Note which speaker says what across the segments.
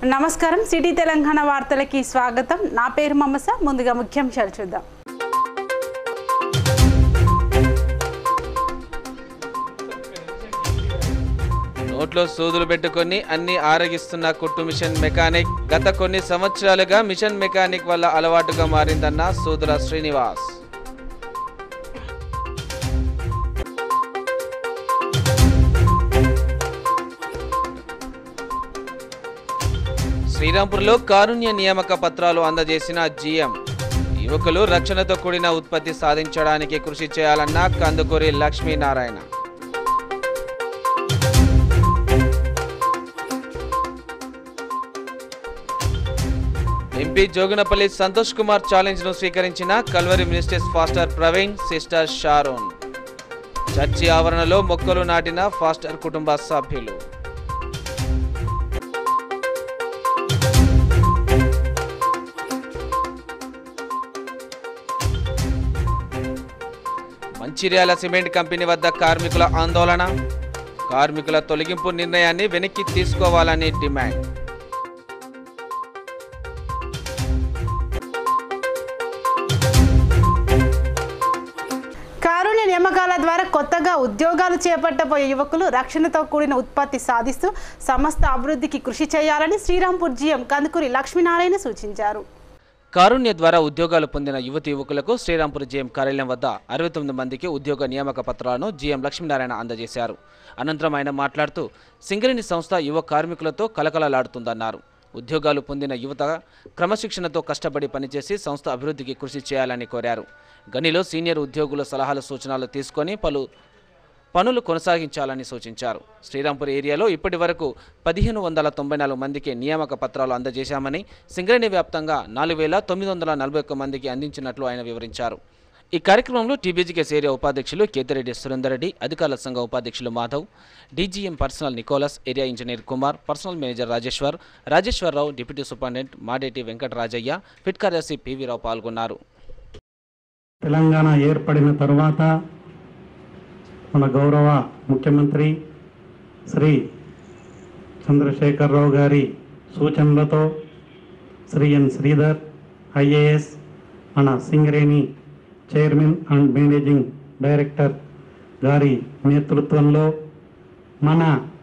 Speaker 1: నమస్కారం సిటీ తెలంగాణ వార్తలకి స్వాగతం నా పేరు మమస ముందుగా ముఖ్యాంశాలు చూద్దాం
Speaker 2: నోట్లో సూదులు పెట్టుకొని అన్ని ఆరగిస్తున్న కుట్టు మిషన్ మెకానిక్ గత కొన్ని సంవత్సరాలుగా మిషన్ మెకానిక్ వల్ల అలవాటుగా మారిందన్న సూదుల శ్రీనివాస్ శ్రీరాంపూర్లో కారుణ్య నియామక పత్రాలు అందజేసిన జీఎం యువకులు రక్షణతో కూడిన ఉత్పత్తి సాధించడానికి కృషి చేయాలన్న కందుకూరి లక్ష్మీనారాయణ ఎంపీ జోగినపల్లి సంతోష్ కుమార్ ఛాలెంజ్ ను స్వీకరించిన Calvary ministers pastor Praveen sister Sharon church ఆవరణలో మొక్కలు నాటిన ఫాస్టర్ కుటుంబ సభ్యులు మంచిర్యాల సిమెంట్ కంపెనీ వద్ద కార్మికుల ఆందోళన కార్మికుల తొలగింపు నిర్ణయాన్ని వెనక్కి తీసుకోవాలని డిమాండ్
Speaker 1: కారుణ్య నియామకాల ద్వారా కొత్తగా ఉద్యోగాలు చేపట్టబోయే యువకులు రక్షణతో కూడిన ఉత్పత్తి సాధిస్తూ సమస్త అభివృద్ధికి కృషి చేయాలని శ్రీరాంపూర్ జీఎం కందుకూరి లక్ష్మీనారాయణ సూచించారు
Speaker 2: కారుణ్య ద్వారా ఉద్యోగాలు పొందిన యువతి యువకులకు శ్రీరాంపూర్ జీఎం కార్యాలయం వద్ద అరవై తొమ్మిది మందికి ఉద్యోగ నియామక పత్రాలను జీఎం లక్ష్మీనారాయణ అందజేశారు అనంతరం ఆయన మాట్లాడుతూ సింగరేణి సంస్థ యువ కార్మికులతో కలకలలాడుతుందన్నారు ఉద్యోగాలు పొందిన యువత క్రమశిక్షణతో కష్టపడి పనిచేసి సంస్థ అభివృద్ధికి కృషి చేయాలని కోరారు గనిలో సీనియర్ ఉద్యోగుల సలహాలు సూచనలు తీసుకొని పలు పనులు కొనసాగించాలని సూచించారు శ్రీరాంపూర్ ఏరియాలో ఇప్పటి వరకు పదిహేను వందల తొంభై నాలుగు మందికి నియామక పత్రాలు అందజేశామని సింగరేణి వ్యాప్తంగా నాలుగు వేల తొమ్మిది వందల నలభై ఒక్క మందికి అందించినట్లు ఆయన వివరించారు ఈ కార్యక్రమంలో టీబీజీకేస్ ఏరియా ఉపాధ్యక్షులు కేతిరెడ్డి సురేందర్ రెడ్డి అధికారుల సంఘం ఉపాధ్యక్షులు Madhav DGM personnel Nicholas area engineer Kumar personnel manager Rajeshwar Rajeshwararao deputy superintendent Madeti Venkatarajaiah ఫిట్ కార్యదర్శి పివి రావు పాల్గొన్నారు
Speaker 3: తెలంగాణ ఏర్పడిన తరువాత మన గౌరవ ముఖ్యమంత్రి శ్రీ చంద్రశేఖరరావు గారి సూచనలతో శ్రీ ఎన్ శ్రీధర్ ఐఏఎస్ మన Singareni chairman and managing director గారి నేతృత్వంలో మన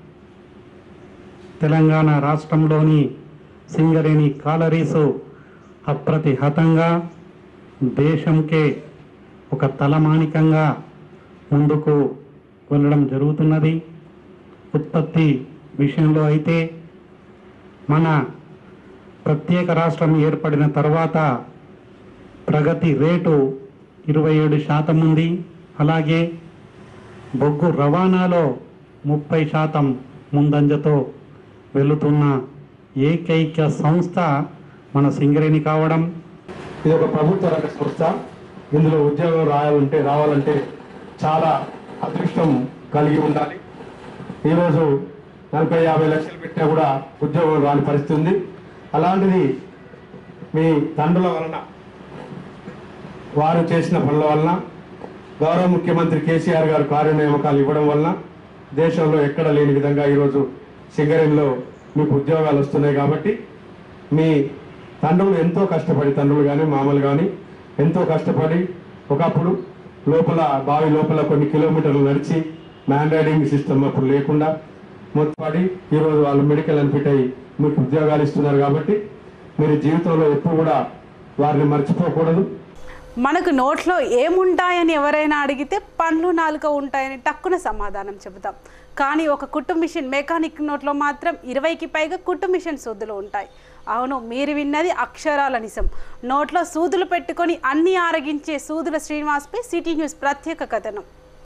Speaker 3: తెలంగాణ రాష్ట్రంలోని సింగరేణి కాలరీసు అప్రతిహతంగా దేశంకే ఒక తలమానికంగా ముందుకు వెళ్ళడం జరుగుతున్నది ఉత్పత్తి విషయంలో అయితే మన ప్రత్యేక రాష్ట్రం ఏర్పడిన తర్వాత ప్రగతి రేటు ఇరవై ఏడు శాతం ఉంది అలాగే బొగ్గు రవాణాలో ముప్పై శాతం ముందంజతో వెళుతున్న ఏకైక సంస్థ మన సింగరేణి కావడం
Speaker 4: ఇది ఒక ప్రభుత్వ రంగ సంస్థ ఇందులో ఉద్యోగం రాయాలంటే రావాలంటే చాలా అదృష్టం కలిగి ఉండాలి ఈరోజు నలభై యాభై లక్షలు పెట్టినా కూడా ఉద్యోగం రాని పరిస్థితి ఉంది అలాంటిది మీ తండ్రుల వలన వారు చేసిన పనుల వలన గౌరవ ముఖ్యమంత్రి కేసీఆర్ గారు కార్యనియామకాలు ఇవ్వడం వలన దేశంలో ఎక్కడ లేని విధంగా ఈరోజు సింగరేణిలో మీకు ఉద్యోగాలు వస్తున్నాయి కాబట్టి మీ తండ్రులు ఎంతో కష్టపడి తండ్రులు కానీ మామలు కానీ ఎంతో కష్టపడి ఒకప్పుడు లోపల బావి లోపల కొన్ని కిలోమీటర్లు నడిచి మ్యాన్ రైడింగ్ సిస్టమ్ అప్పుడు లేకుండా మొత్తపడి ఈరోజు వాళ్ళు మెడికల్ అని ఫిట్ అయ్యి మీకు ఉద్యోగాలు ఇస్తున్నారు కాబట్టి మీరు జీవితంలో ఎప్పుడు కూడా వారిని మర్చిపోకూడదు
Speaker 1: మనకు నోట్లో ఏముంటాయని ఎవరైనా అడిగితే పండ్లు నాలుక ఉంటాయని టక్కున సమాధానం చెబుతాం కానీ ఒక కుట్టు మిషన్ మెకానిక్ నోట్లో మాత్రం ఇరవైకి పైగా కుట్టు మిషన్ సూదులు ఉంటాయి అవును మీరు విన్నది అక్షరాల నిజం నోట్లో సూదులు పెట్టుకొని అన్ని ఆరగించే సూదుల శ్రీనివాస్పై సిటీ న్యూస్ ప్రత్యేక కథనం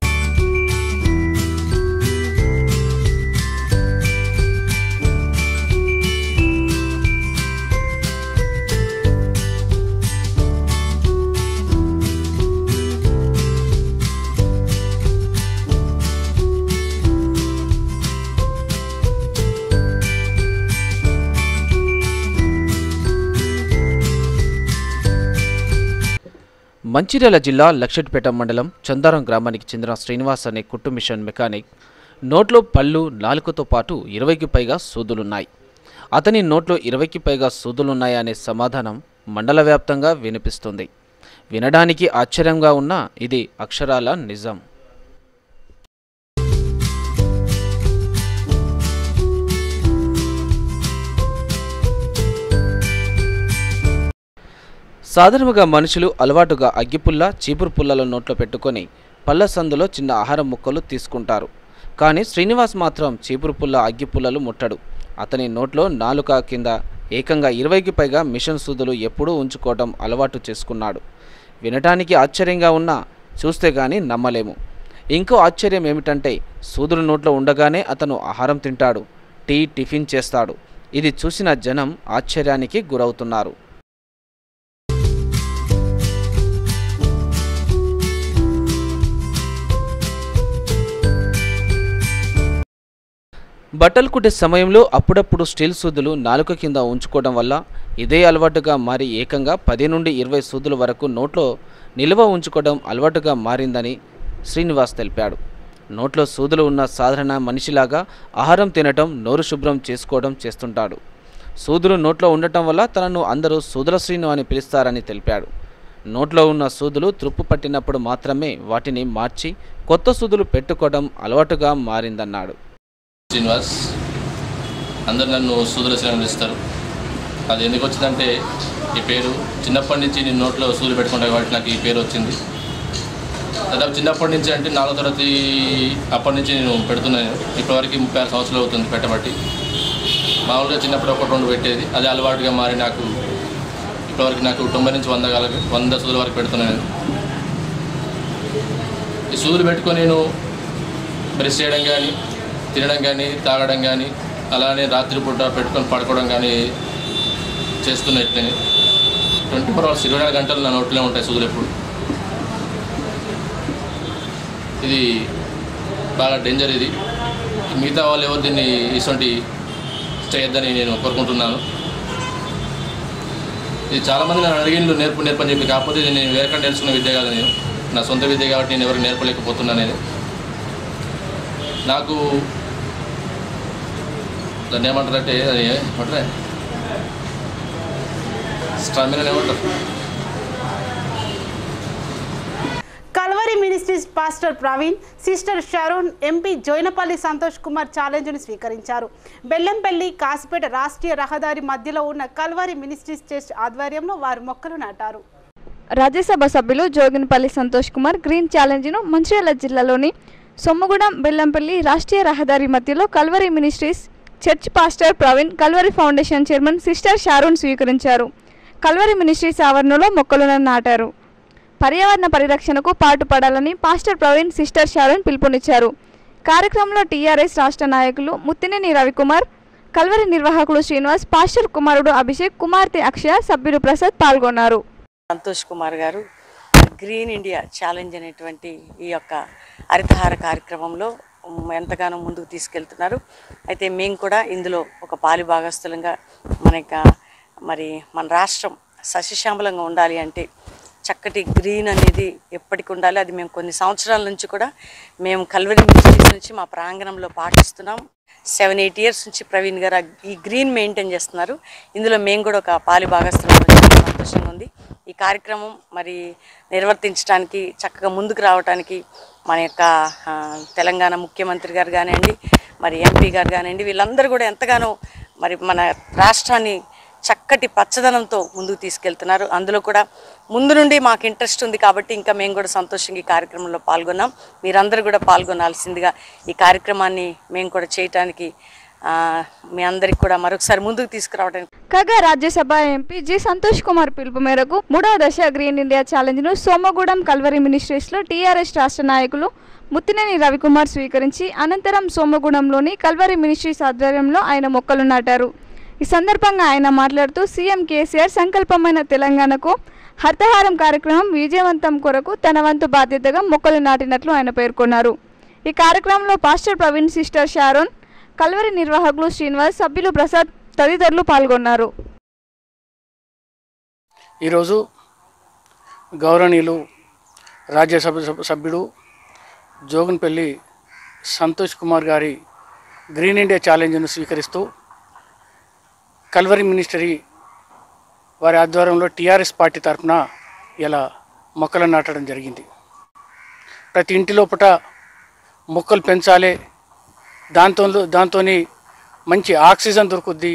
Speaker 2: మంచిర్యాల జిల్లా లక్షట్పేట మండలం చందారం గ్రామానికి చెందిన శ్రీనివాస్ అనే కుట్టు మిషన్ మెకానిక్ నోట్లో పళ్ళు నాలుకతో పాటు ఇరవైకి పైగా సూదులున్నాయి అతని నోట్లో ఇరవైకి పైగా సూదులున్నాయా అనే సమాధానం మండల వ్యాప్తంగా వినిపిస్తుంది వినడానికి ఆశ్చర్యంగా ఉన్నా ఇది అక్షరాల నిజం సాధారణంగా మనుషులు అలవాటుగా అగ్గిపుల్ల చీపురు పుల్లల నోట్లో పెట్టుకొని పళ్ళ సందులో చిన్న ఆహారం ముక్కలు తీసుకుంటారు కానీ శ్రీనివాస్ మాత్రం చీపురు పుల్ల అగ్గిపుల్లలు ముట్టడు అతని నోట్లో నాలుక కింద ఏకంగా ఇరవైకి పైగా మిషన్ సూదులు ఎప్పుడూ ఉంచుకోవడం అలవాటు చేసుకున్నాడు వినటానికి ఆశ్చర్యంగా ఉన్నా చూస్తే గానీ నమ్మలేము ఇంకో ఆశ్చర్యం ఏమిటంటే సూదులు నోట్లో ఉండగానే అతను ఆహారం తింటాడు టీ టిఫిన్ చేస్తాడు ఇది చూసిన జనం ఆశ్చర్యానికి గురవుతున్నారు బట్టలు కుట్టే సమయంలో అప్పుడప్పుడు స్టీల్ సూదులు నాలుక కింద ఉంచుకోవడం వల్ల ఇదే అలవాటుగా మారి ఏకంగా పది నుండి ఇరవై సూదుల వరకు నోట్లో నిల్వ ఉంచుకోవడం అలవాటుగా మారిందని శ్రీనివాస్ తెలిపాడు నోట్లో సూదులు ఉన్న సాధారణ మనిషిలాగా ఆహారం తినటం నోరు శుభ్రం చేసుకోవడం చేస్తుంటాడు సూదులు నోట్లో ఉండటం వల్ల తనను అందరూ సూదుల శ్రీను అని పిలుస్తారని తెలిపాడు నోట్లో ఉన్న సూదులు త్రుప్పు పట్టినప్పుడు మాత్రమే వాటిని మార్చి కొత్త సూదులు పెట్టుకోవడం అలవాటుగా మారిందన్నాడు
Speaker 5: శ్రీనివాస్ అందరు నన్ను సూదుల శ్రీని పిలుస్తారు అది ఎందుకు వచ్చిందంటే ఈ పేరు చిన్నప్పటి నుంచి నేను నోట్లో సూదులు పెట్టుకుంటా కాబట్టి నాకు ఈ పేరు వచ్చింది దాదాపు చిన్నప్పటి నుంచి అంటే నాలుగో తరగతి అప్పటి నుంచి నేను పెడుతున్నాను ఇప్పటివరకు ముప్పై ఆరు సంవత్సరాలు అవుతుంది పెట్టబట్టి మామూలుగా చిన్నప్పుడు ఒకటి రెండు పెట్టేది అది అలవాటుగా మారి నాకు ఇప్పటివరకు నాకు తొంభై నుంచి వంద గల వంద సూదుల వరకు పెడుతున్నాను ఈ సూదులు పెట్టుకొని నేను బ్రష్ చేయడం కానీ తినడం కానీ తాగడం కానీ అలానే రాత్రిపూట పెట్టుకొని పడుకోవడం కానీ చేస్తున్నట్లే ట్వంటీ ఫోర్ అవర్స్ ఇరవై నాలుగు గంటలు నా నోట్లో ఉంటాయి సూదులు ఎప్పుడు ఇది బాగా డేంజర్ ఇది మిగతా వాళ్ళు ఎవరు దీన్ని ఇటువంటి చేయొద్దని నేను కోరుకుంటున్నాను ఇది చాలామంది నన్ను అడిగిండ్రు నేర్పు నేర్పని చెప్పి కాకపోతే ఇది నేను వేరకుండా నేర్చుకున్న విద్య కాదు నేను నా సొంత విద్య కాబట్టి నేను ఎవరికి నేర్పలేకపోతున్నాను నేను నాకు దాన్ని ఏమంటారంటే అది ఏమంటారా స్టామినా ఏమంటారు
Speaker 1: Calvary ministries pastor Praveen sister Sharon MP Joginapalli Santosh Kumar ఛాలెంజ్ను స్వీకరించారు బెల్లంపల్లి కాసిపేట రాష్ట్రీయ రహదారి మధ్యలో ఉన్న కల్వరి మినిస్ట్రీస్ చర్చ్ ఆధ్వర్యంలో వారు మొక్కలు నాటారు
Speaker 6: రాజ్యసభ సభ్యులు జోగినపల్లి సంతోష్ కుమార్ గ్రీన్ ఛాలెంజ్ను మంచిర్యాల జిల్లాలోని సొమ్మగూడెం బెల్లంపల్లి రాష్ట్రీయ రహదారి మధ్యలో Calvary ministries church pastor Praveen Calvary foundation chairman sister Sharon స్వీకరించారు కల్వరి మినిస్ట్రీస్ ఆవరణలో మొక్కలను నాటారు పర్యావరణ పరిరక్షణకు పాటుపడాలని పాస్టర్ ప్రవీణ్ సిస్టర్ షారూన్ పిలుపునిచ్చారు కార్యక్రమంలో టీఆర్ఎస్ రాష్ట్ర నాయకులు ముత్తినేని రవికుమార్ కల్వరి నిర్వాహకులు శ్రీనివాస్ పాస్టర్ కుమారుడు అభిషేక్ కుమార్తె అక్షయ సభ్యులు ప్రసాద్ పాల్గొన్నారు
Speaker 7: సంతోష్ కుమార్ గారు గ్రీన్ ఇండియా ఛాలెంజ్ అనేటువంటి ఈ యొక్క హరితహార కార్యక్రమంలో మ్, ఎంతగానో ముందుకు తీసుకెళ్తున్నారు అయితే మేము కూడా ఇందులో ఒక పాలి భాగస్థులంగా మన యొక్క మరి మన రాష్ట్రం సస్యశ్యామలంగా ఉండాలి అంటే చక్కటి గ్రీన్ అనేది ఎప్పటికి ఉండాలి అది మేము కొన్ని సంవత్సరాల నుంచి కూడా మేము కల్వరి మినిస్ట్రీస్ నుంచి మా ప్రాంగణంలో పాటిస్తున్నాం సెవెన్ ఎయిట్ ఇయర్స్ నుంచి ప్రవీణ్ గారు ఆ ఈ గ్రీన్ మెయింటైన్ చేస్తున్నారు ఇందులో మేము కూడా ఒక పాలి భాగస్థులం చాలా సంతోషంగా ఉంది ఈ కార్యక్రమం మరి నిర్వర్తించడానికి చక్కగా ముందుకు రావడానికి మన యొక్క ఆ, తెలంగాణ ముఖ్యమంత్రి గారు కానివ్వండి మరి ఎంపీ గారు కానివ్వండి వీళ్ళందరూ కూడా ఎంతగానో మరి మన రాష్ట్రాన్ని చక్కటి పచ్చదనంతో ముందుకు తీసుకెళ్తున్నారు అందులో కూడా ముందు నుండి మాకు ఇంట్రెస్ట్ ఉంది కాబట్టి ఇంకా మేము కూడా సంతోషంగా ఈ కార్యక్రమంలో పాల్గొన్నాం మీరందరూ కూడా పాల్గొనాల్సిందిగా ఈ కార్యక్రమాన్ని మేము కూడా చేయటానికి ఆ, మీ అందరికి కూడా మరొకసారి ముందుకు తీసుకురావడానికి
Speaker 6: కాగా రాజ్యసభ ఎంపీ జి సంతోష్ కుమార్ పిలుపు మేరకు మూడవ దశ గ్రీన్ ఇండియా ఛాలెంజ్ను సోమగూడెం కల్వరి మినిస్ట్రీస్లో టీఆర్ఎస్ రాష్ట్ర నాయకులు ముత్తినేని రవికుమార్ స్వీకరించి అనంతరం సోమగూడెంలోని కల్వరి మినిస్ట్రీస్ ఆధ్వర్యంలో ఆయన మొక్కలు నాటారు ఈ సందర్భంగా ఆయన మాట్లాడుతూ సీఎం కేసీఆర్ సంకల్పమైన తెలంగాణకు హర్తహారం కార్యక్రమం విజయవంతం కొరకు తన వంతు బాధ్యతగా మొక్కలు నాటినట్లు ఆయన పేర్కొన్నారు ఈ కార్యక్రమంలో pastor Praveen sister Sharon Calvary నిర్వాహకులు శ్రీనివాస్ సభ్యులు ప్రసాద్ తదితరులు పాల్గొన్నారు
Speaker 8: ఈరోజు గౌరవనీయులు రాజ్యసభ సభ- సభ్యుడు జోగన్పల్లి సంతోష్ కుమార్ గారి గ్రీన్ ఇండియా ఛాలెంజ్ను స్వీకరిస్తూ కల్వరి మినిస్టరీ వారి ఆధ్వర్యంలో టీఆర్ఎస్ పార్టీ తరఫున ఇలా మొక్కలు నాటడం జరిగింది ప్రతి ఇంటి లోపట మొక్కలు పెంచాలి దాంతో దాంతో మంచి ఆక్సిజన్ దొరుకుద్ది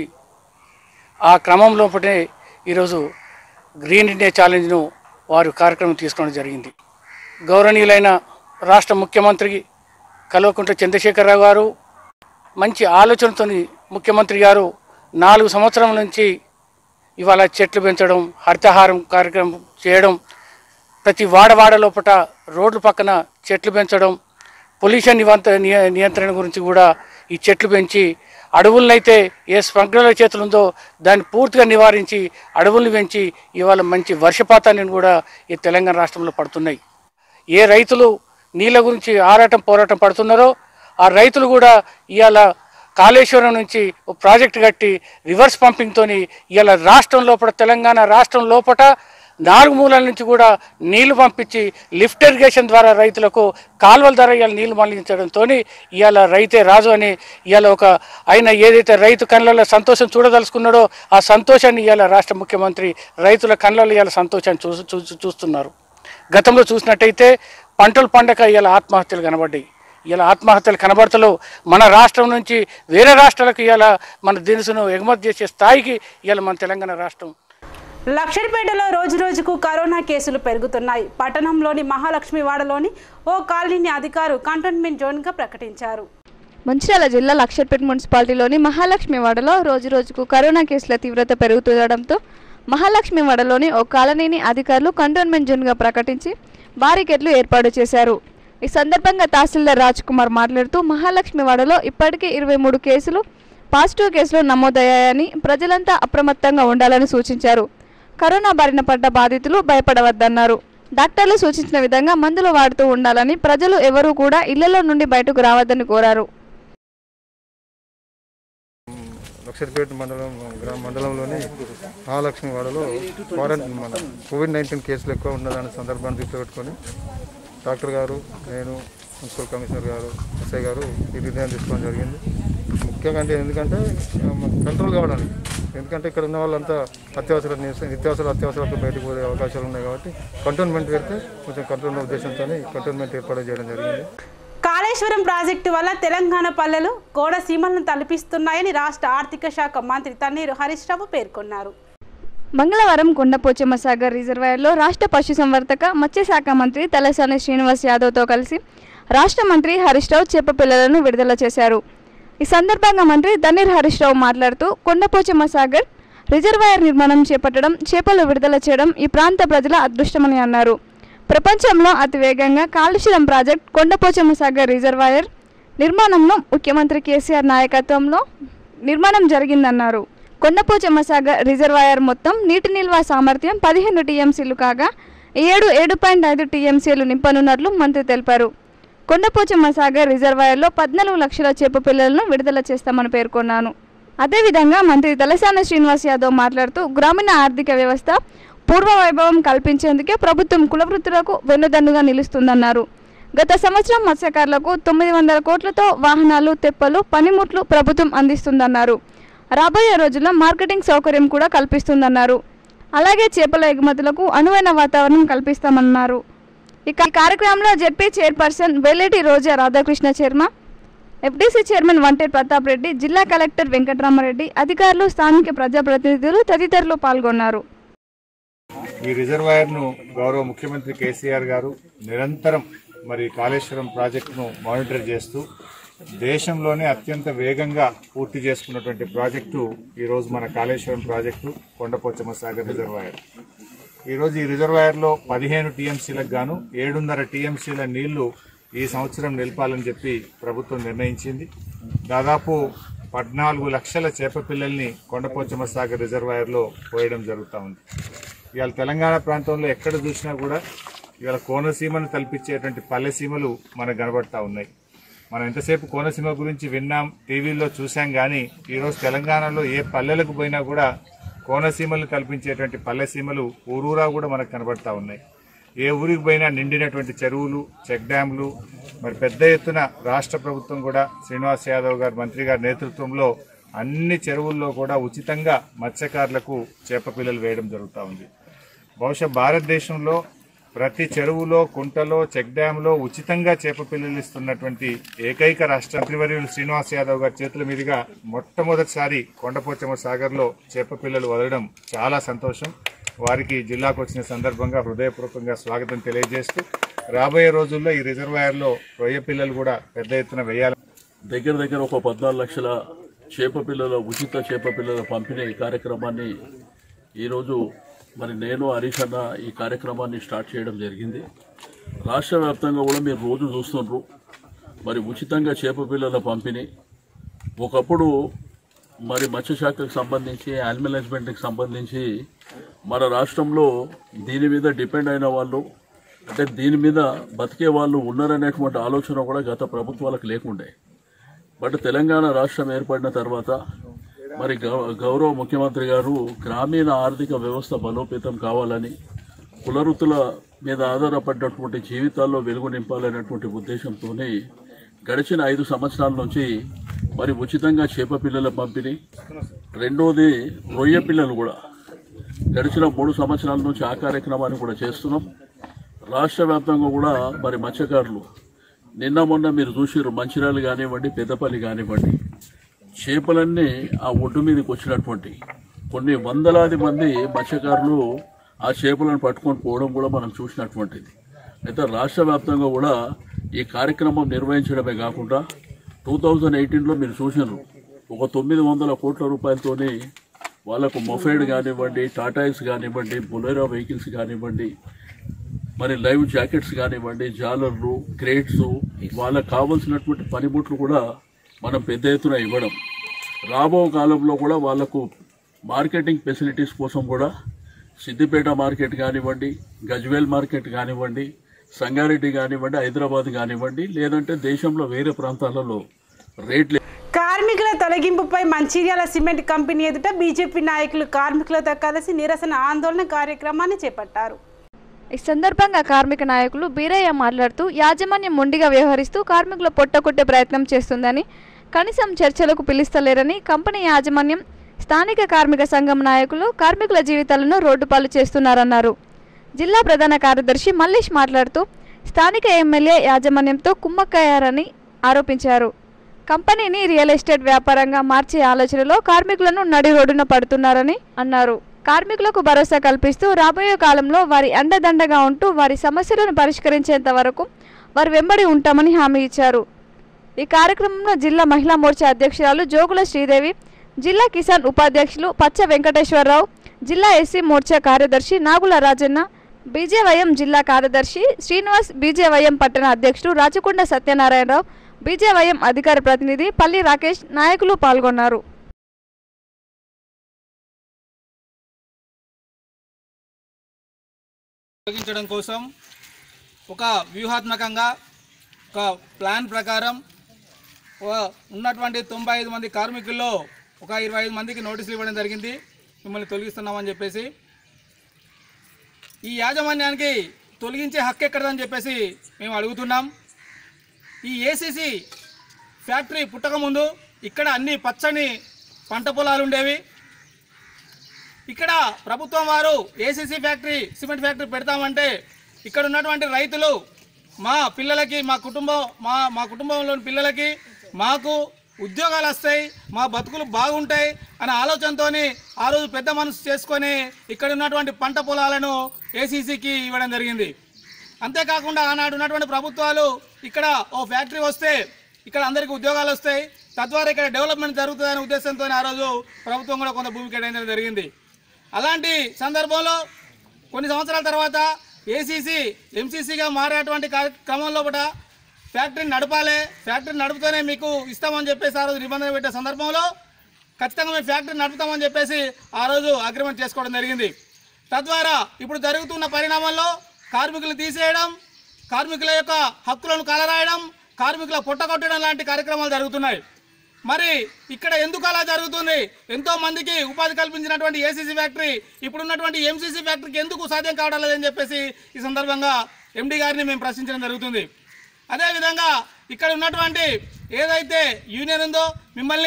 Speaker 8: ఆ క్రమం లోపటే ఈరోజు గ్రీన్ ఇండియా ఛాలెంజ్ను వారు కార్యక్రమం తీసుకోవడం జరిగింది గౌరవనీయులైన రాష్ట్ర ముఖ్యమంత్రి కల్వకుంట్ల చంద్రశేఖరరావు గారు మంచి ఆలోచనతో ముఖ్యమంత్రి గారు నాలుగు సంవత్సరాల నుంచి ఇవాళ చెట్లు పెంచడం హరితహారం కార్యక్రమం చేయడం ప్రతి వాడవాడ లోపట రోడ్ల పక్కన చెట్లు పెంచడం పొల్యూషన్ నివంత నియ- నియంత్రణ గురించి కూడా ఈ చెట్లు పెంచి అడవులనైతే ఏ స్మగ్లర్ల చేతులు ఉందో దాన్ని పూర్తిగా నివారించి అడవుల్ని పెంచి ఇవాళ మంచి వర్షపాతాన్ని కూడా ఈ తెలంగాణ రాష్ట్రంలో పడుతున్నాయి ఏ రైతులు నీళ్ళ గురించి ఆరాటం పోరాటం పడుతున్నారో ఆ రైతులు కూడా ఇవాళ కాళేశ్వరం నుంచి ఒక ప్రాజెక్ట్ కట్టి రివర్స్ పంపింగ్తోని ఇవాళ రాష్ట్రం లోపల తెలంగాణ రాష్ట్రం లోపల నాలుగు మూలల నుంచి కూడా నీళ్లు పంపించి లిఫ్ట్ ఇరిగేషన్ ద్వారా రైతులకు కాలువల ద్వారా ఇవాళ నీళ్లు మళ్లించడంతో ఇవాళ రైతే రాజు అని ఇవాళ ఒక ఆయన ఏదైతే రైతు కళ్ళల్లో సంతోషం చూడదలుచుకున్నాడో ఆ సంతోషాన్ని ఇవాళ రాష్ట్ర ముఖ్యమంత్రి రైతుల కళ్ళల్లో ఇవాళ సంతోషాన్ని చూ చూ- చూస్తున్నారు గతంలో చూసినట్టయితే పంటలు పండక ఇవాళ ఆత్మహత్యలు కనబడ్డాయి ఇలా ఆత్మహత్యలు కనబడతలో మన రాష్ట్రం నుంచి వేరే రాష్ట్రాలకు ఇవాళ మన దినుసును ఎగుమతి చేసే స్థాయికి ఇవాళ మన తెలంగాణ రాష్ట్రం
Speaker 1: లక్షడిపేటలో రోజు రోజుకు కరోనా కేసులు పెరుగుతున్నాయి పట్టణంలోని మహాలక్ష్మి వాడలోని ఓ కాలనీని అధికారు కంటోన్మెంట్ జోన్గా ప్రకటించారు
Speaker 6: మంచిర్యాల జిల్లా లక్షట్పేట మున్సిపాలిటీలోని మహాలక్ష్మి వాడలో రోజు రోజుకు కరోనా కేసుల తీవ్రత పెరుగుతుండడంతో మహాలక్ష్మి వాడలోని ఓ కాలనీని అధికారులు కంటోన్మెంట్ జోన్గా ప్రకటించి బారికేడ్లు ఏర్పాటు చేశారు ఈ సందర్భంగా తహసీల్దార్ రాజ్ కుమార్ మాట్లాడుతూ మహాలక్ష్మి వాడలో ఇప్పటికే ఇరవై మూడు కేసులు పాజిటివ్ కేసులు నమోదయ్యాయని ప్రజలంతా అప్రమత్తంగా ఉండాలని సూచించారు కరోనా బారిన పడ్డ బాధితులు భయపడవద్దన్నారు డాక్టర్లు సూచించిన విధంగా మందులు వాడుతూ ఉండాలని ప్రజలు ఎవరూ కూడా ఇళ్లలో నుండి బయటకు రావద్దని కోరారు
Speaker 9: లక్షర్పేట మండలం గ్రామ మండలంలోని మహాలక్ష్మి వాడలో క్వారంటైన్ మన కోవిడ్ నైన్టీన్ కేసులు ఎక్కువ ఉన్నదాని సందర్భాన్ని దృష్టిలో పెట్టుకొని డాక్టర్ గారు నేను మున్సిపల్ కమిషనర్ గారు ఎస్ఐ గారు ఈ నిర్ణయం తీసుకోవడం జరిగింది ముఖ్యంగా అంటే ఎందుకంటే కంట్రోల్ కావడానికి ఎందుకంటే ఇక్కడ ఉన్న వాళ్ళంతా అత్యవసర నివస- నిత్యావసర అత్యవసరాలకు బయటకు పోయే అవకాశాలు ఉన్నాయి కాబట్టి కంటోన్మెంట్ పెడితే కొంచెం కంట్రోల్ ఉద్దేశంతో కంటోన్మెంట్ ఏర్పాటు చేయడం జరిగింది
Speaker 1: కాళేశ్వరం ప్రాజెక్టు వల్ల తెలంగాణ పల్లెలు కోడసీమలను తలపిస్తున్నాయని రాష్ట్ర ఆర్థిక శాఖ మంత్రి తన్నీరు హరీష్ రావు పేర్కొన్నారు
Speaker 6: మంగళవారం కొండపోచమ్మ సాగర్ రిజర్వాయర్లో రాష్ట్ర పశుసంవర్ధక మత్స్యశాఖ మంత్రి తలసాని శ్రీనివాస్ యాదవ్తో కలిసి రాష్ట్ర మంత్రి హరీష్ రావు చేప పిల్లలను విడుదల చేశారు ఈ సందర్భంగా మంత్రి దన్నీర్ హరీష్ రావు మాట్లాడుతూ కొండపోచమ్మ సాగర్ రిజర్వాయర్ నిర్మాణం చేపట్టడం చేపలు విడుదల చేయడం ఈ ప్రాంత ప్రజల అదృష్టమని అన్నారు ప్రపంచంలో అతి వేగంగా కాళేశ్వరం ప్రాజెక్ట్ కొండపోచమ్మ సాగర్ రిజర్వాయర్ నిర్మాణంలో ముఖ్యమంత్రి కేసీఆర్ నాయకత్వంలో నిర్మాణం జరిగిందన్నారు కొండపోచమ్మ సాగర్ రిజర్వాయర్ మొత్తం నీటి నిల్వ సామర్థ్యం పదిహేను టీఎంసీలు కాగా ఈ ఏడు ఏడు పాయింట్ ఐదు టీఎంసీలు నింపనున్నట్లు మంత్రి తెలిపారు కొండపోచమ్మ సాగర్ రిజర్వాయర్లో పద్నాలుగు లక్షల చేప పిల్లలను విడుదల చేస్తామని పేర్కొన్నాను అదేవిధంగా మంత్రి తలసాని శ్రీనివాస్ యాదవ్ మాట్లాడుతూ గ్రామీణ ఆర్థిక వ్యవస్థ పూర్వ వైభవం కల్పించేందుకే ప్రభుత్వం కులవృత్తులకు వెన్నుదన్నుగా నిలుస్తుందన్నారు గత సంవత్సరం మత్స్యకారులకు తొమ్మిది వందల కోట్లతో వాహనాలు తెప్పలు పనిముట్లు ప్రభుత్వం అందిస్తుందన్నారు రాబోయే రోజుల్లో మార్కెటింగ్ సౌకర్యం కూడా కల్పిస్తుందన్నారు అలాగే చేపల ఎగుమతులకు అనువైన వాతావరణం కల్పిస్తామన్నారు ఇక ఈ కార్యక్రమంలో ZP chairperson Velleti Roja Radhakrishna Sharma FDC chairman Vantet Pratap Reddy జిల్లా కలెక్టర్ వెంకటరామరెడ్డి అధికారులు స్థానిక ప్రజాప్రతినిధులు తదితరులు పాల్గొన్నారు
Speaker 10: ఈ రిజర్వాయర్ను గౌరవ ముఖ్యమంత్రి కేసీఆర్ గారు నిరంతరం మరి కాళేశ్వరం ప్రాజెక్టును మానిటర్ చేస్తూ దేశంలోనే అత్యంత వేగంగా పూర్తి చేసుకున్నటువంటి ప్రాజెక్టు ఈరోజు మన కాళేశ్వరం ప్రాజెక్టు కొండపోచమ్మ సాగర్ రిజర్వాయర్ ఈరోజు ఈ రిజర్వాయర్లో పదిహేను టీఎంసీలకు గాను ఏడున్నర టీఎంసీల నీళ్లు ఈ సంవత్సరం నిలపాలని చెప్పి ప్రభుత్వం నిర్ణయించింది దాదాపు పద్నాలుగు లక్షల చేప పిల్లల్ని కొండపోచమ్మ సాగర్ రిజర్వాయర్లో పోయడం జరుగుతూ ఉంది ఇవాళ తెలంగాణ ప్రాంతంలో ఎక్కడ చూసినా కూడా ఇవాళ కోనసీమను తలపించేటువంటి పల్లె సీమలు మనకు కనబడతా ఉన్నాయి మనం ఎంతసేపు కోనసీమ గురించి విన్నాం టీవీలో చూసాం కానీ ఈరోజు తెలంగాణలో ఏ పల్లెలకు పోయినా కూడా కోనసీమలు కల్పించేటువంటి పల్లె సీమలు ఊరూరా కూడా మనకు కనబడతా ఉన్నాయి ఏ ఊరికి పోయినా నిండినటువంటి చెరువులు చెక్ డ్యాంలు మరి పెద్ద ఎత్తున రాష్ట్ర ప్రభుత్వం కూడా శ్రీనివాస్ యాదవ్ గారు మంత్రి గారి నేతృత్వంలో అన్ని చెరువుల్లో కూడా ఉచితంగా మత్స్యకారులకు చేప పిల్లలు వేయడం జరుగుతూ ఉంది బహుశా భారతదేశంలో ప్రతి చెరువులో కుంటలో చెక్ డ్యాంలో ఉచితంగా చేప పిల్లలు ఇస్తున్నటువంటి ఏకైక రాష్ట్ర మంత్రివర్యులు శ్రీనివాస్ యాదవ్ గారి చేతుల మీదుగా మొట్టమొదటిసారి కొండపోచమ్మ సాగర్లో చేప పిల్లలు వదలడం చాలా సంతోషం వారికి జిల్లాకు వచ్చిన సందర్భంగా హృదయపూర్వకంగా స్వాగతం తెలియజేస్తూ రాబోయే రోజుల్లో ఈ రిజర్వాయర్లో రొయ్య పిల్లలు కూడా పెద్ద ఎత్తున వేయాలి
Speaker 11: దగ్గర దగ్గర ఒక పద్నాలుగు లక్షల చేప పిల్లల ఉచిత చేప పిల్లల పంపిణీ కార్యక్రమాన్ని ఈరోజు మరి నేను హరీష్ అన్న ఈ కార్యక్రమాన్ని స్టార్ట్ చేయడం జరిగింది రాష్ట్ర వ్యాప్తంగా కూడా మీరు రోజు చూస్తుండ్రు మరి ఉచితంగా చేప పిల్లల పంపిణీ ఒకప్పుడు మరి మత్స్యశాఖకు సంబంధించి యానిమల్ హస్బెండరీకి సంబంధించి మన రాష్ట్రంలో దీని మీద డిపెండ్ అయిన వాళ్ళు అంటే దీని మీద బతికే వాళ్ళు ఉన్నారనేటువంటి ఆలోచన కూడా గత ప్రభుత్వాలకు లేకుండే బట్ తెలంగాణ రాష్ట్రం ఏర్పడిన తర్వాత మరి గౌ- గౌరవ ముఖ్యమంత్రి గారు గ్రామీణ ఆర్థిక వ్యవస్థ బలోపేతం కావాలని కులవృత్తుల మీద ఆధారపడినటువంటి జీవితాల్లో వెలుగు నింపాలనేటువంటి ఉద్దేశంతోనే గడిచిన ఐదు సంవత్సరాల నుంచి మరి ఉచితంగా చేప పిల్లల పంపిణీ రెండోది రొయ్య పిల్లలు కూడా గడిచిన మూడు సంవత్సరాల నుంచి ఆ కార్యక్రమాన్ని కూడా చేస్తున్నాం రాష్ట్ర వ్యాప్తంగా కూడా మరి మత్స్యకారులు నిన్న మొన్న మీరు చూసిర్రు మంచిర్యాల కానివ్వండి పెద్దపల్లి కానివ్వండి చేపలన్నీ ఆ ఒడ్డు మీదకి వచ్చినటువంటి కొన్ని వందలాది మంది మత్స్యకారులు ఆ చేపలను పట్టుకొని పోవడం కూడా మనం చూసినటువంటిది అయితే రాష్ట్ర వ్యాప్తంగా కూడా ఈ కార్యక్రమం నిర్వహించడమే కాకుండా టూ థౌజండ్ ఎయిటీన్లో మీరు చూసినారు ఒక తొమ్మిది వందల కోట్ల రూపాయలతోని వాళ్ళకు మొఫైడ్ కానివ్వండి టాటాయిస్ కానివ్వండి బొలెరో వెహికల్స్ కానివ్వండి మరి లైవ్ జాకెట్స్ కానివ్వండి జాలర్లు క్రేట్స్ వాళ్ళకు కావాల్సినటువంటి పనిముట్లు కూడా మనం పెద్ద ఎత్తున ఇవ్వడం రాబో కాలంలో కూడా వాళ్లకు మార్కెటింగ్ ఫెసిలిటీస్ కోసం కూడా సిద్దిపేట మార్కెట్ కానివ్వండి గజ్వేల్ మార్కెట్ కానివ్వండి సంగారెడ్డి కానివ్వండి హైదరాబాద్ కానివ్వండి లేదంటే దేశంలో వేరే ప్రాంతాలలో రేట్లు
Speaker 1: కార్మికుల తొలగింపుపై మంచిర్యాల సిమెంట్ కంపెనీ ఎదుట బీజేపీ నాయకులు కార్మికులతో కలిసి నిరసన ఆందోళన కార్యక్రమాన్ని చేపట్టారు
Speaker 6: ఈ సందర్భంగా కార్మిక నాయకులు బీరయ్య మాట్లాడుతూ యాజమాన్యం మొండిగా వ్యవహరిస్తూ కార్మికుల పొట్టకొట్టే ప్రయత్నం చేస్తుందని కనీసం చర్చలకు పిలుస్తలేరని కంపెనీ యాజమాన్యం స్థానిక కార్మిక సంఘం నాయకులు కార్మికుల జీవితాలను రోడ్డుపాలు చేస్తున్నారన్నారు జిల్లా ప్రధాన కార్యదర్శి మల్లేష్ మాట్లాడుతూ స్థానిక ఎమ్మెల్యే యాజమాన్యంతో కుమ్మక్కయ్యారని ఆరోపించారు కంపెనీని రియల్ ఎస్టేట్ వ్యాపారంగా మార్చే ఆలోచనలో కార్మికులను నడి రోడ్డున పడుతున్నారని అన్నారు కార్మికులకు భరోసా కల్పిస్తూ రాబోయే కాలంలో వారి అండదండగా ఉంటూ వారి సమస్యలను పరిష్కరించేంత వరకు వారి వెంబడి ఉంటామని హామీ ఇచ్చారు ఈ కార్యక్రమంలో జిల్లా మహిళా మోర్చా అధ్యక్షురాలు జోగుల శ్రీదేవి జిల్లా కిసాన్ ఉపాధ్యక్షులు పచ్చ వెంకటేశ్వరరావు జిల్లా ఎస్సీ మోర్చా కార్యదర్శి నాగుల రాజన్న బీజేవైఎం జిల్లా కార్యదర్శి శ్రీనివాస్ బీజేవైఎం పట్టణ అధ్యక్షుడు రాచకొండ సత్యనారాయణరావు బీజేవైఎం అధికార ప్రతినిధి పల్లి రాకేష్ నాయకులు పాల్గొన్నారు
Speaker 12: తొలగించడం కోసం ఒక వ్యూహాత్మకంగా ఒక ప్లాన్ ప్రకారం ఒక ఉన్నటువంటి తొంభై ఐదు మంది కార్మికుల్లో ఒక ఇరవై ఐదు మందికి నోటీసులు ఇవ్వడం జరిగింది మిమ్మల్ని తొలగిస్తున్నామని చెప్పేసి ఈ యాజమాన్యానికి తొలగించే హక్కు ఎక్కడదని చెప్పేసి మేము అడుగుతున్నాం ఈ ఏసీసీ ఫ్యాక్టరీ పుట్టకముందు ఇక్కడ అన్ని పచ్చని పంట పొలాలు ఉండేవి ఇక్కడ ప్రభుత్వం వారు ఏసీసీ ఫ్యాక్టరీ సిమెంట్ ఫ్యాక్టరీ పెడతామంటే ఇక్కడ ఉన్నటువంటి రైతులు మా పిల్లలకి మా కుటుంబం మా మా కుటుంబంలోని పిల్లలకి మాకు ఉద్యోగాలు వస్తాయి మా బతుకులు బాగుంటాయి అనే ఆలోచనతో ఆ రోజు పెద్ద మనసు చేసుకొని ఇక్కడ ఉన్నటువంటి పంట పొలాలను ఏసీసీకి ఇవ్వడం జరిగింది అంతేకాకుండా ఆనాడు ఉన్నటువంటి ప్రభుత్వాలు ఇక్కడ ఓ ఫ్యాక్టరీ వస్తే ఇక్కడ అందరికీ ఉద్యోగాలు వస్తాయి తద్వారా ఇక్కడ డెవలప్మెంట్ జరుగుతుందనే ఉద్దేశంతో ఆ రోజు ప్రభుత్వం కూడా కొంత భూమి కేటాయించడం జరిగింది అలాంటి సందర్భంలో కొన్ని సంవత్సరాల తర్వాత ఏసీసీ ఎంసీసీగా మారేటువంటి కార్య- క్రమంలో కూడా ఫ్యాక్టరీని నడపాలి ఫ్యాక్టరీ నడుపుతూనే మీకు ఇస్తామని చెప్పేసి ఆ రోజు నిబంధన పెట్టే సందర్భంలో ఖచ్చితంగా మేము ఫ్యాక్టరీ నడుపుతామని చెప్పేసి ఆ రోజు అగ్రిమెంట్ చేసుకోవడం జరిగింది తద్వారా ఇప్పుడు జరుగుతున్న పరిణామంలో కార్మికులు తీసేయడం కార్మికుల యొక్క హక్కులను కలరాయడం కార్మికుల పొట్టగొట్టడం లాంటి కార్యక్రమాలు జరుగుతున్నాయి మరి ఇక్కడ ఎందుకు అలా జరుగుతుంది ఎంతో మందికి ఉపాధి కల్పించినటువంటి ఏసీసీ ఫ్యాక్టరీ ఇప్పుడు ఉన్నటువంటి ఎంసీసీ ఫ్యాక్టరీకి ఎందుకు సాధ్యం కావడం లేదని చెప్పేసి ఈ సందర్భంగా ఎండి గారిని మేము ప్రశ్నించడం జరుగుతుంది అదేవిధంగా ఇక్కడ ఉన్నటువంటి ఏదైతే యూనియన్ ఉందో మిమ్మల్ని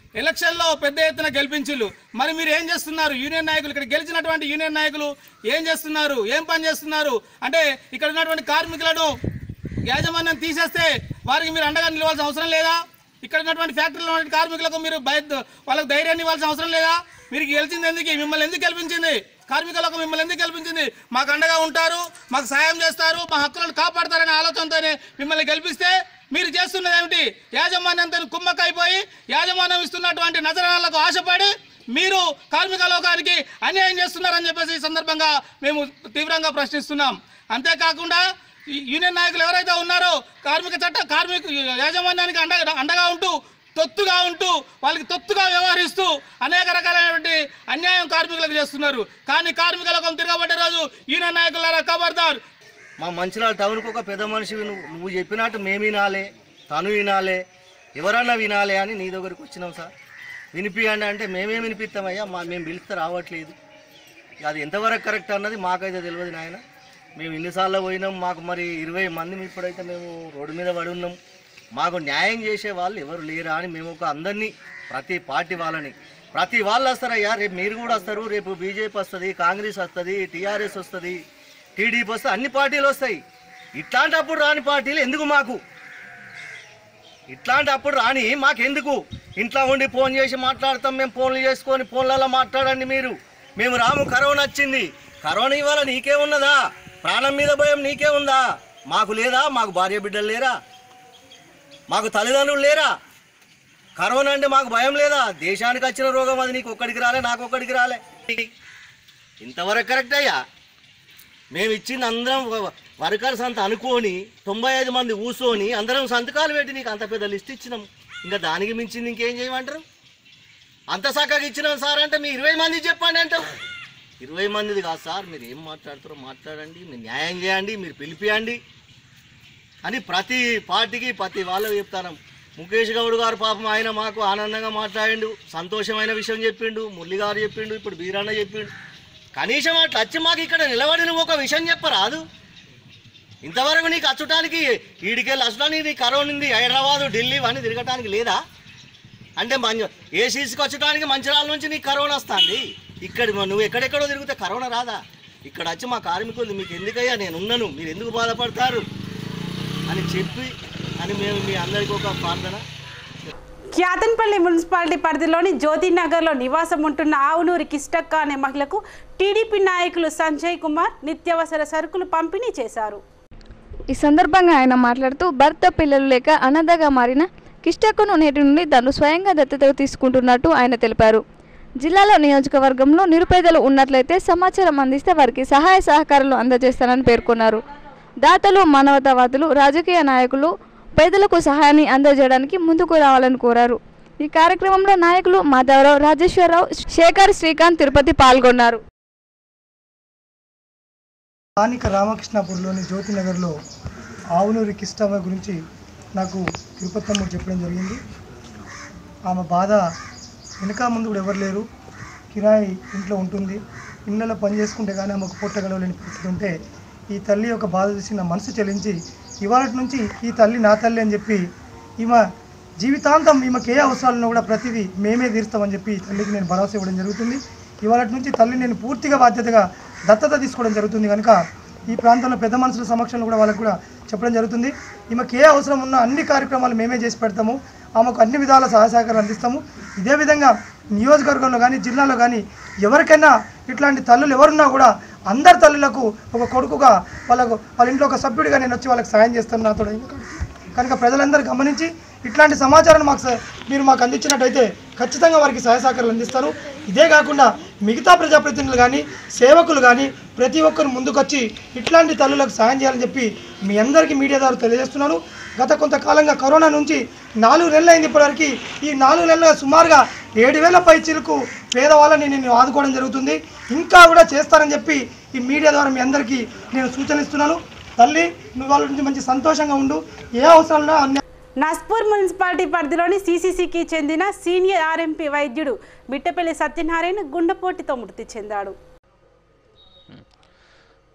Speaker 12: ఎలక్షన్లో పెద్ద ఎత్తున గెలిపించిళ్ళు మరి మీరు ఏం చేస్తున్నారు యూనియన్ నాయకులు ఇక్కడ గెలిచినటువంటి యూనియన్ నాయకులు ఏం చేస్తున్నారు ఏం పని చేస్తున్నారు అంటే ఇక్కడ ఉన్నటువంటి కార్మికులను యాజమాన్యం తీసేస్తే వారికి మీరు అండగా నిలవాల్సిన అవసరం లేదా ఇక్కడ ఉన్నటువంటి ఫ్యాక్టరీలో ఉన్నటువంటి కార్మికులకు మీరు భయ వాళ్ళకు ధైర్యాన్ని ఇవ్వాల్సిన అవసరం లేదా మీరు గెలిచింది ఎందుకు మిమ్మల్ని ఎందుకు గెలిపించింది కార్మికులకు మిమ్మల్ని ఎందుకు గెలిపించింది మాకు అండగా ఉంటారు మాకు సాయం చేస్తారు మా హక్కులను కాపాడతారనే ఆలోచనతోనే మిమ్మల్ని గెలిపిస్తే మీరు చేస్తున్నది ఏమిటి యాజమాన్యంతో కుమ్మక్కైపోయి యాజమాన్యం ఇస్తున్నటువంటి నజరాలకు ఆశపడి మీరు కార్మిక లోకానికి అన్యాయం చేస్తున్నారని చెప్పేసి ఈ సందర్భంగా మేము తీవ్రంగా ప్రశ్నిస్తున్నాం అంతేకాకుండా ఈ యూనియన్ నాయకులు ఎవరైతే ఉన్నారో కార్మిక చట్ట కార్మిక యాజమాన్యానికి అండగా అండగా ఉంటూ తొత్తుగా ఉంటూ వాళ్ళకి తొత్తుగా వ్యవహరిస్తూ అనేక రకాలైనటువంటి అన్యాయం కార్మికులకు చేస్తున్నారు కానీ కార్మిక లోకం తిరగబడ్డ రోజు యూనియన్ నాయకులారా ఖబర్దార్
Speaker 13: మా మంచిర్యాల టౌన్కి ఒక పెద్ద మనిషి నువ్వు నువ్వు చెప్పినట్టు మేము వినాలి తను వినాలి ఎవరన్నా వినాలి అని నీ దగ్గరికి వచ్చినాం సార్ వినిపియండి అంటే మేమే వినిపిస్తామయ్యా మా మేము పిలిస్తే రావట్లేదు ఇక అది ఎంతవరకు కరెక్ట్ అన్నది మాకైతే తెలియదు నాయన మేము ఇన్నిసార్లు పోయినాం మాకు మరి ఇరవై మంది ఇప్పుడైతే మేము రోడ్డు మీద పడి ఉన్నాం మాకు న్యాయం చేసే వాళ్ళు ఎవరు లేరా అని మేము ఒక అందరినీ ప్రతి పార్టీ వాళ్ళని ప్రతి వాళ్ళు వస్తారయ్యా రేపు మీరు కూడా వస్తారు రేపు బీజేపీ వస్తుంది కాంగ్రెస్ వస్తుంది టీఆర్ఎస్ వస్తుంది టీడీపీ వస్తే అన్ని పార్టీలు వస్తాయి ఇట్లాంటప్పుడు రాని పార్టీలు ఎందుకు మాకు ఇట్లాంటప్పుడు రాని మాకెందుకు ఇంట్లో ఉండి ఫోన్ చేసి మాట్లాడతాం మేము ఫోన్లు చేసుకొని ఫోన్లలో మాట్లాడండి మీరు మేము రాము కరోనా వచ్చింది కరోనా ఇవాళ నీకే ఉన్నదా ప్రాణం మీద భయం నీకే ఉందా మాకు లేదా మాకు భార్య బిడ్డలు లేరా మాకు తల్లిదండ్రులు లేరా కరోనా అంటే మాకు భయం లేదా దేశానికి వచ్చిన రోగం అది నీకు ఒక్కడికి రాలే నాకు ఒక్కడికి రాలే ఇంతవరకు కరెక్ట్ అయ్యా మేము ఇచ్చింది అందరం వర్కర్స్ అంత అనుకోని తొంభై ఐదు మంది కూర్చొని అందరం సంతకాలు పెట్టి నీకు అంత పెద్ద లిస్ట్ ఇచ్చినాం ఇంకా దానికి మించింది ఇంకేం చేయమంటారు అంత చక్కగా ఇచ్చినాం సార్ అంటే మీ ఇరవై మంది చెప్పండి అంటావు ఇరవై మందిది కాదు సార్ మీరు ఏం మాట్లాడుతారో మాట్లాడండి మీరు న్యాయం చేయండి మీరు పిలిపియండి అని ప్రతి పార్టీకి ప్రతి వాళ్ళు చెప్తాను ముఖేష్ గౌడ్ గారు పాపం ఆయన మాకు ఆనందంగా మాట్లాడిండు సంతోషమైన విషయం చెప్పిండు మురళి గారు చెప్పిండు ఇప్పుడు బీరన్న చెప్పిండు కనీసం అట్లా వచ్చి మాకు ఇక్కడ నిలబడి నువ్వు ఒక విషయం చెప్పరాదు ఇంతవరకు నీకు అచ్చటానికి ఈడికెళ్ళి అచ్చడానికి నీ కరోనా ఉంది హైదరాబాదు ఢిల్లీ ఇవన్నీ తిరగటానికి లేదా అంటే మంచి ఏసీసీకి వచ్చటానికి మంచిర్యాల నుంచి నీకు కరోనా వస్తుంది ఇక్కడ నువ్వు ఎక్కడెక్కడో తిరిగితే కరోనా రాదా ఇక్కడ వచ్చి మా కార్మికులు మీకు ఎందుకయ్యా నేను ఉన్నాను మీరు ఎందుకు బాధపడతారు అని చెప్పి అని మేము మీ అందరికీ ఒక ప్రార్థన
Speaker 1: క్యాతన్పల్లి మున్సిపాలిటీ పరిధిలోని జ్యోతినగర్లో నివాసం ఉంటున్న ఆవునూరి కిష్టక్క అనే మహిళకు టీడీపీ నాయకులు సంజయ్ కుమార్ నిత్యావసర సరుకులు పంపిణీ చేశారు
Speaker 6: ఈ సందర్భంగా ఆయన మాట్లాడుతూ భర్త పిల్లలు లేక అనాథగా మారిన కిష్టక్కను నేటి నుండి తను స్వయంగా దత్తత తీసుకుంటున్నట్టు ఆయన తెలిపారు జిల్లాలో నియోజకవర్గంలో నిరుపేదలు ఉన్నట్లయితే సమాచారం అందిస్తే వారికి సహాయ సహకారాలు అందజేస్తానని పేర్కొన్నారు దాతలు మానవతావాదులు రాజకీయ నాయకులు పేదలకు సహాయాన్ని అందజేయడానికి ముందుకు రావాలని కోరారు ఈ కార్యక్రమంలో నాయకులు మాధవరావు రాజేశ్వరరావు శేఖర్ శ్రీకాంత్ తిరుపతి పాల్గొన్నారు
Speaker 14: స్థానిక రామకృష్ణాపూర్లోని జ్యోతినగర్లో ఆవునూరి కిష్టమ్మ గురించి నాకు తిరుపతమ్మ చెప్పడం జరిగింది ఆమె బాధ వెనక ముందు కూడా ఎవరు లేరు కిరాయి ఇంట్లో ఉంటుంది ఇళ్ళలో పని చేసుకుంటే కానీ ఆమెకు పొట్టగలవలేని పరిస్థితి ఉంటే ఈ తల్లి యొక్క బాధ చూసి నా మనసు చెల్లించి ఇవాళ నుంచి ఈ తల్లి నా తల్లి అని చెప్పి ఈమె జీవితాంతం ఈమెకి ఏ అవసరాలున్నా కూడా ప్రతిదీ మేమే తీరుస్తామని చెప్పి ఈ తల్లికి నేను భరోసా ఇవ్వడం జరుగుతుంది ఇవాళ నుంచి తల్లి నేను పూర్తిగా బాధ్యతగా దత్తత తీసుకోవడం జరుగుతుంది కనుక ఈ ప్రాంతంలో పెద్ద మనుషుల సమక్షంలో కూడా వాళ్ళకు కూడా చెప్పడం జరుగుతుంది ఈమెకి ఏ అవసరం ఉన్నా అన్ని కార్యక్రమాలు మేమే చేసి పెడతాము ఆమెకు అన్ని విధాల సహాయ సహకారాలు అందిస్తాము ఇదే విధంగా నియోజకవర్గంలో కానీ జిల్లాలో కానీ ఎవరికైనా ఇట్లాంటి తల్లులు ఎవరున్నా కూడా అందరి తల్లులకు ఒక కొడుకుగా వాళ్ళకు వాళ్ళ ఇంట్లో ఒక సభ్యుడిగా నేను వచ్చి వాళ్ళకి సాయం చేస్తాను నాతో కనుక ప్రజలందరూ గమనించి ఇట్లాంటి సమాచారాన్ని మాకు స- మీరు మాకు అందించినట్టయితే ఖచ్చితంగా వారికి సహాయ సహకారాలు అందిస్తారు ఇదే కాకుండా మిగతా ప్రజాప్రతినిధులు కానీ సేవకులు కానీ ప్రతి ఒక్కరు ముందుకొచ్చి ఇట్లాంటి తల్లులకు సాయం చేయాలని చెప్పి మీ అందరికీ మీడియా ద్వారా తెలియజేస్తున్నాను గత కొంతకాలంగా కరోనా నుంచి నాలుగు నెలలు అయింది ఇప్పటివరకు ఈ నాలుగు నెలలుగా సుమారుగా ఏడు వేల పై చిలుకు పేదవాళ్ళని నేను ఆదుకోవడం జరుగుతుంది ఇంకా కూడా చేస్తానని చెప్పి ఈ మీడియా ద్వారా మీ అందరికీ నేను సూచన ఇస్తున్నాను తల్లి నువ్వు వాళ్ళ నుంచి మంచి సంతోషంగా ఉండు ఏ అవసరాలున్నా అన్ని
Speaker 1: నస్పూర్ మున్సిపాలిటీ పరిధిలోని సీసీసీకి చెందిన సీనియర్ ఆర్ఎంపీ వైద్యుడు బిట్టపల్లి సత్యనారాయణ గుండెపోటుతో మృతి చెందాడు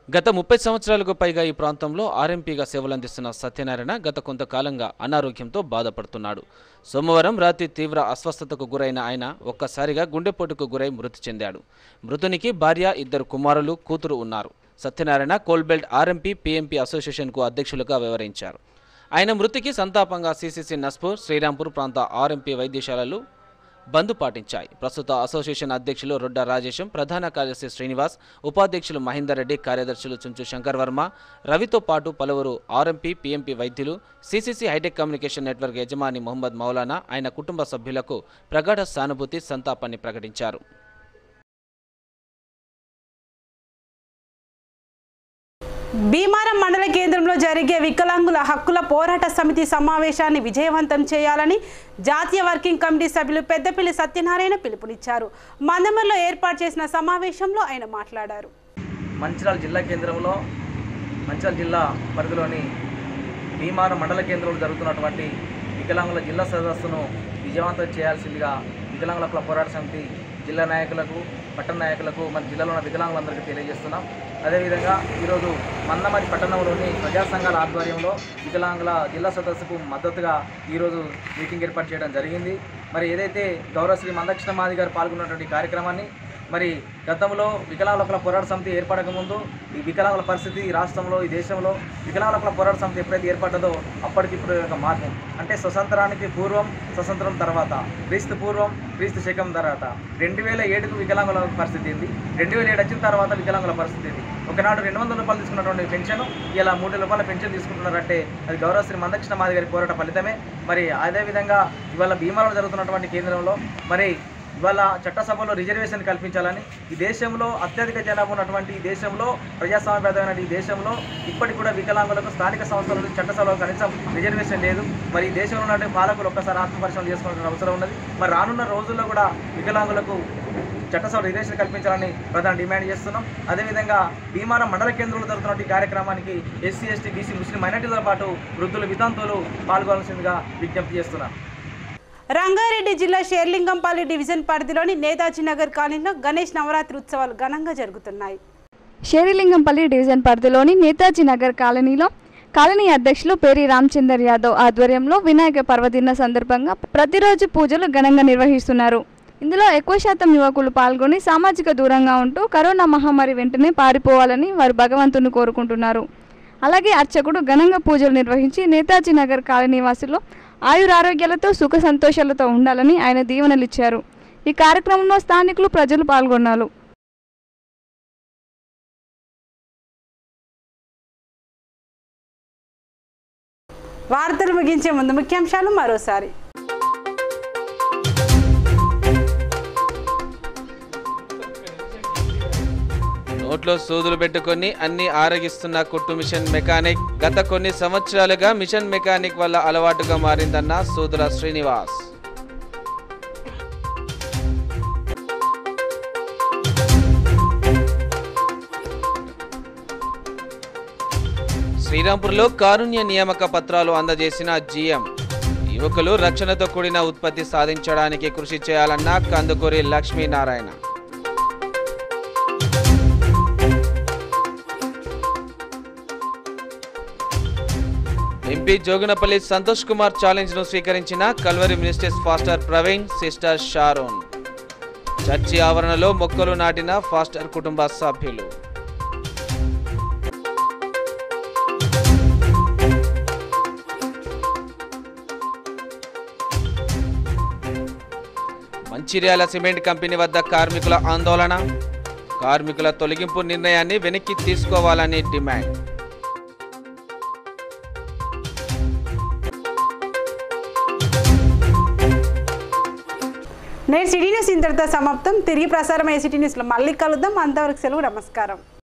Speaker 2: గత ముప్పై సంవత్సరాలకు పైగా ఈ ప్రాంతంలో ఆర్ఎంపీగా సేవలందిస్తున్న సత్యనారాయణ గత కొంతకాలంగా అనారోగ్యంతో బాధపడుతున్నాడు సోమవారం రాత్రి తీవ్ర అస్వస్థతకు గురైన ఆయన ఒక్కసారిగా గుండెపోటుకు గురై మృతి చెందాడు మృతునికి భార్య ఇద్దరు కుమారులు కూతురు ఉన్నారు సత్యనారాయణ కోల్బెల్ట్ ఆర్ఎంపీ పీఎంపీ అసోసియేషన్కు అధ్యక్షులుగా వ్యవహరించారు ఆయన మృతికి సంతాపంగా సీసీసీ నస్పూర్ శ్రీరాంపూర్ ప్రాంత ఆర్ఎంపీ వైద్యశాలలు బంద్ పాటించాయి ప్రస్తుత అసోసియేషన్ అధ్యక్షులు రొడ్డ రాజేశం ప్రధాన కార్యదర్శి శ్రీనివాస్ ఉపాధ్యక్షులు మహేందర్ రెడ్డి కార్యదర్శులు చుంచు శంకర్ వర్మ రవితో పాటు పలువురు ఆర్ఎంపీ పీఎంపీ వైద్యులు సీసీసీ హైటెక్ కమ్యూనికేషన్ నెట్వర్క్ యజమాని మొహమ్మద్ మౌలానా ఆయన కుటుంబ సభ్యులకు ప్రగాఢ సానుభూతి సంతాపాన్ని ప్రకటించారు
Speaker 1: భీమారం మండల కేంద్రంలో జరిగే వికలాంగుల హక్కుల పోరాట సమితి సమావేశాన్ని విజయవంతం చేయాలని జాతీయ వర్కింగ్ కమిటీ సభ్యులు పెద్దపల్లి సత్యనారాయణ పిలుపునిచ్చారు మందమర్లో ఏర్పాటు చేసిన సమావేశంలో ఆయన మాట్లాడారు
Speaker 15: మంచిర్యాల జిల్లా కేంద్రంలో మంచిర్యాల జిల్లా పరిధిలోని భీమారం మండల కేంద్రంలో జరుగుతున్నటువంటి వికలాంగుల జిల్లా సదస్సును విజయవంతం చేయాల్సిందిగా వికలాంగుల హక్కుల పోరాట సమితి జిల్లా నాయకులకు పట్టణ నాయకులకు మన జిల్లాలో ఉన్న వికలాంగులందరికీ తెలియజేస్తున్నాం అదేవిధంగా ఈరోజు మందమరి పట్టణంలోని ప్రజా సంఘాల ఆధ్వర్యంలో వికలాంగుల జిల్లా సదస్సుకు మద్దతుగా ఈరోజు మీటింగ్ ఏర్పాటు చేయడం జరిగింది మరి ఏదైతే గౌరవశ్రీ మందకృష్ణ మాది గారు పాల్గొన్నటువంటి కార్యక్రమాన్ని మరి గతంలో వికలాంగుల హక్కుల పోరాట సమితి ఏర్పడక ముందు ఈ వికలాంగుల పరిస్థితి ఈ రాష్ట్రంలో ఈ దేశంలో వికలాంగుల హక్కుల పోరాట సమితి ఎప్పుడైతే ఏర్పడ్డదో అప్పటికిప్పుడు ఒక మార్గం అంటే స్వతంత్రానికి పూర్వం స్వతంత్రం తర్వాత క్రీస్తు పూర్వం క్రీస్తు శకం తర్వాత రెండు వేల ఏడుకు వికలాంగుల పరిస్థితి ఏంది రెండు వేల ఏడు వచ్చిన తర్వాత వికలాంగుల పరిస్థితి ఏంది ఒకనాడు రెండు వందల రూపాయలు తీసుకున్నటువంటి పెన్షన్ ఇలా మూడు రూపాయల పెన్షన్ తీసుకుంటున్నారంటే అది గౌరవశ్రీ మందకృష్ణ మాది గారి పోరాట ఫలితమే మరి అదేవిధంగా ఇవాళ భీమాలో జరుగుతున్నటువంటి కేంద్రంలో మరి ఇవాళ చట్టసభలో రిజర్వేషన్ కల్పించాలని ఈ దేశంలో అత్యధిక జనాభా ఉన్నటువంటి ఈ దేశంలో ప్రజాస్వామ్యబద్ధమైన ఈ దేశంలో ఇప్పటికి కూడా వికలాంగులకు స్థానిక సంస్థల చట్టసభలో కనీసం రిజర్వేషన్ లేదు మరి ఈ దేశంలో ఉన్నటువంటి పాలకులు ఒక్కసారి ఆత్మపరిశీలన చేసుకోవాల్సిన అవసరం ఉన్నది మరి రానున్న రోజుల్లో కూడా వికలాంగులకు చట్టసభ రిజర్వేషన్ కల్పించాలని ప్రధాన డిమాండ్ చేస్తున్నాం అదేవిధంగా భీమారం మండల కేంద్రంలో జరుగుతున్న ఈ కార్యక్రమానికి ఎస్సీ ఎస్టీ బీసీ ముస్లిం మైనార్టీలతో పాటు వృద్ధులు వితంతువులు పాల్గొనాల్సిందిగా విజ్ఞప్తి చేస్తున్నాం
Speaker 1: రంగారెడ్డి జిల్లా షేర్లింగంపల్లి డివిజన్ పరిధిలోని నేతాజీ నగర్ కాలనీలో గణేష్ నవరాత్రి ఉత్సవాలు ఘనంగా జరుగుతున్నాయి
Speaker 6: షేరిలింగంపల్లి డివిజన్ పరిధిలోని నేతాజీ నగర్ కాలనీలో కాలనీ అధ్యక్షులు పేరి రామచందర్ యాదవ్ ఆధ్వర్యంలో వినాయక పర్వదిన సందర్భంగా ప్రతిరోజు పూజలు ఘనంగా నిర్వహిస్తున్నారు ఇందులో ఎక్కువ శాతం యువకులు పాల్గొని సామాజిక దూరంగా ఉంటూ కరోనా మహమ్మారి వెంటనే పారిపోవాలని వారు భగవంతుని కోరుకుంటున్నారు అలాగే అర్చకుడు ఘనంగా పూజలు నిర్వహించి నేతాజీ నగర్ కాలనీ వాసులు ఆయురారోగ్యాలతో సుఖ సంతోషాలతో ఉండాలని ఆయన దీవెనలిచ్చారు ఈ కార్యక్రమంలో స్థానికులు ప్రజలు పాల్గొన్నారు
Speaker 1: వార్తలు ముగించే ముందు ముఖ్యాంశాలు మరోసారి
Speaker 2: నోట్లో సూదులు పెట్టుకొని అన్ని ఆరగిస్తున్న కుట్టు మిషన్ మెకానిక్ గత కొన్ని సంవత్సరాలుగా మిషన్ మెకానిక్ వల్ల అలవాటుగా మారిందన్న సూదుల శ్రీనివాస్ శ్రీరాంపూర్లో కారుణ్య నియామక పత్రాలు అందజేసిన జీఎం యువకులు రక్షణతో కూడిన ఉత్పత్తి సాధించడానికి కృషి చేయాలన్న కందుకూరి లక్ష్మీనారాయణ ఎంపీ జోగినపల్లి సంతోష్ కుమార్ ఛాలెంజ్ ను స్వీకరించిన Calvary ministers pastor Praveen sister Sharon church ఆవరణలో మొక్కలు నాటిన ఫాస్టర్ కుటుంబ సభ్యులు మంచిర్యాల సిమెంట్ కంపెనీ వద్ద కార్మికుల ఆందోళన కార్మికుల తొలగింపు నిర్ణయాన్ని వెనక్కి తీసుకోవాలని డిమాండ్
Speaker 1: నేను సిటీ న్యూస్ ఇంతటితో సమాప్తం తిరిగి ప్రసారం అయ్యే సిటీ న్యూస్లో మళ్ళీ కలుద్దాం అంతవరకు సెలవు నమస్కారం